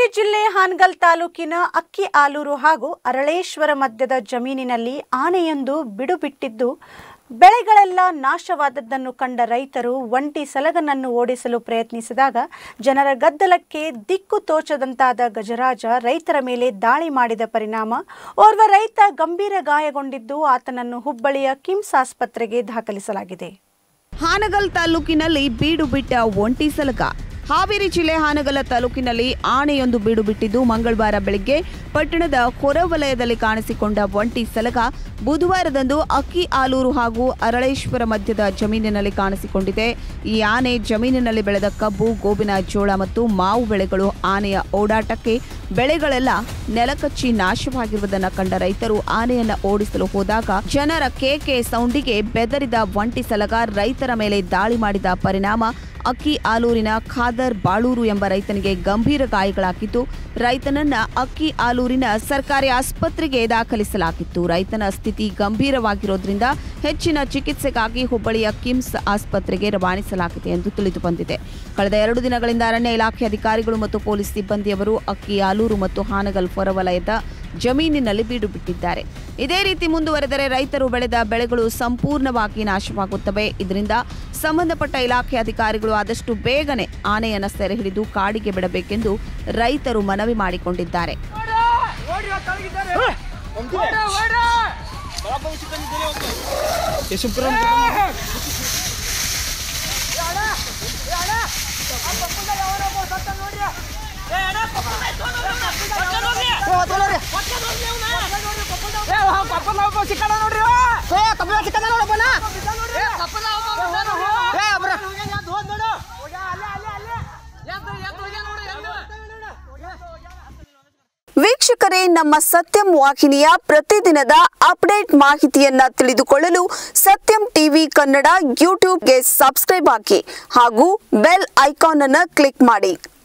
ಹಾವೇರಿ ಜಿಲ್ಲೆ ಹಾನಗಲ್ ತಾಲೂಕಿನ ಅಕ್ಕಿ ಆಲೂರು ಹಾಗೂ ಅರಳೇಶ್ವರ ಮಧ್ಯದ ಜಮೀನಿನಲ್ಲಿ ಆನೆಯೊಂದು ಬಿಡುಬಿಟ್ಟಿದ್ದು ಬೆಳೆಗಳೆಲ್ಲ ನಾಶವಾದದ್ದನ್ನು ಕಂಡ ರೈತರು ಒಂಟಿ ಸಲಗನನ್ನು ಓಡಿಸಲು ಪ್ರಯತ್ನಿಸಿದಾಗ ಜನರ ಗದ್ದಲಕ್ಕೆ ದಿಕ್ಕು ತೋಚದಂತಾದ ಗಜರಾಜ ರೈತರ ಮೇಲೆ ದಾಳಿ ಮಾಡಿದ ಪರಿಣಾಮ ಓರ್ವ ರೈತ ಗಂಭೀರ ಗಾಯಗೊಂಡಿದ್ದು ಆತನನ್ನು ಹುಬ್ಬಳ್ಳಿಯ ಕಿಮ್ಸ್ ಆಸ್ಪತ್ರೆಗೆ ದಾಖಲಿಸಲಾಗಿದೆ ಹಾನಗಲ್ ತಾಲೂಕಿನಲ್ಲಿ ಬೀಡು ಬಿಟ್ಟ ಒಂಟಿ ಸಲಗ ಹಾವೇರಿ ಜಿಲ್ಲೆ ಹಾನಗಲ ತಾಲೂಕಿನಲ್ಲಿ ಆನೆಯೊಂದು ಬೀಡು ಬಿಟ್ಟಿದ್ದು ಮಂಗಳವಾರ ಬೆಳಗ್ಗೆ ಪಟ್ಟಣದ ಹೊರವಲಯದಲ್ಲಿ ಕಾಣಿಸಿಕೊಂಡ ಒಂಟಿ ಸಲಗ ಬುಧವಾರದಂದು ಅಕ್ಕಿ ಆಲೂರು ಹಾಗೂ ಅರಳೇಶ್ವರ ಮಧ್ಯದ ಜಮೀನಿನಲ್ಲಿ ಕಾಣಿಸಿಕೊಂಡಿದೆ ಈ ಆನೆ ಜಮೀನಿನಲ್ಲಿ ಬೆಳೆದ ಕಬ್ಬು ಗೋಬಿನ ಜೋಳ ಮತ್ತು ಮಾವು ಬೆಳೆಗಳು ಆನೆಯ ಓಡಾಟಕ್ಕೆ ಬೆಳೆಗಳೆಲ್ಲ ನೆಲಕಚ್ಚಿ ನಾಶವಾಗಿರುವುದನ್ನು ಕಂಡ ರೈತರು ಆನೆಯನ್ನ ಓಡಿಸಲು ಹೋದಾಗ ಜನರ ಕೇಕೆ ಸೌಂಡಿಗೆ ಬೆದರಿದ ಒಂಟಿ ಸಲಗ ರೈತರ ಮೇಲೆ ದಾಳಿ ಮಾಡಿದ ಪರಿಣಾಮ ಅಕ್ಕಿ ಆಲೂರಿನ ಖಾದರ್ ಬಾಳೂರು ಎಂಬ ರೈತನಿಗೆ ಗಂಭೀರ ಗಾಯಗಳಾಗಿದ್ದು ರೈತನನ್ನ ಅಕ್ಕಿ ಆಲೂರಿನ ಸರ್ಕಾರಿ ಆಸ್ಪತ್ರೆಗೆ ದಾಖಲಿಸಲಾಗಿತ್ತು ರೈತನ ಸ್ಥಿತಿ ಗಂಭೀರವಾಗಿರೋದ್ರಿಂದ ಹೆಚ್ಚಿನ ಚಿಕಿತ್ಸೆಗಾಗಿ ಹುಬ್ಬಳ್ಳಿಯ ಕಿಮ್ಸ್ ಆಸ್ಪತ್ರೆಗೆ ರವಾನಿಸಲಾಗಿದೆ ಎಂದು ತಿಳಿದು ಬಂದಿದೆ ಕಳೆದ ಎರಡು ದಿನಗಳಿಂದ ಅರಣ್ಯ ಇಲಾಖೆ ಅಧಿಕಾರಿಗಳು ಮತ್ತು ಪೊಲೀಸ್ ಸಿಬ್ಬಂದಿಯವರು ಅಕ್ಕಿ ಆಲೂರು ಮತ್ತು ಹಾನಗಲ್ ಹೊರವಲಯದ ಜಮೀನಿನಲ್ಲಿ ಬೀಡು ಬಿಟ್ಟಿದ್ದಾರೆ ಇದೇ ರೀತಿ ಮುಂದುವರೆದರೆ ರೈತರು ಬೆಳೆದ ಬೆಳೆಗಳು ಸಂಪೂರ್ಣವಾಗಿ ನಾಶವಾಗುತ್ತವೆ ಇದರಿಂದ ಸಂಬಂಧಪಟ್ಟ ಇಲಾಖೆ ಅಧಿಕಾರಿಗಳು ಆದಷ್ಟು ಬೇಗನೆ ಆನೆಯನ್ನು ಸೆರೆ ಹಿಡಿದು ಕಾಡಿಗೆ ಬಿಡಬೇಕೆಂದು ರೈತರು ಮನವಿ ಮಾಡಿಕೊಂಡಿದ್ದಾರೆ ವೀಕ್ಷಕರೇ ನಮ್ಮ ಸತ್ಯಂ ವಾಹಿನಿಯ ಪ್ರತಿದಿನದ ಅಪ್ಡೇಟ್ ಮಾಹಿತಿಯನ್ನ ತಿಳಿದುಕೊಳ್ಳಲು ಸತ್ಯಂ ಟಿವಿ ಕನ್ನಡ ಯೂಟ್ಯೂಬ್ಗೆ ಸಬ್ಸ್ಕ್ರೈಬ್ ಹಾಕಿ ಹಾಗೂ ಬೆಲ್ ಐಕಾನ್ ಅನ್ನು ಕ್ಲಿಕ್ ಮಾಡಿ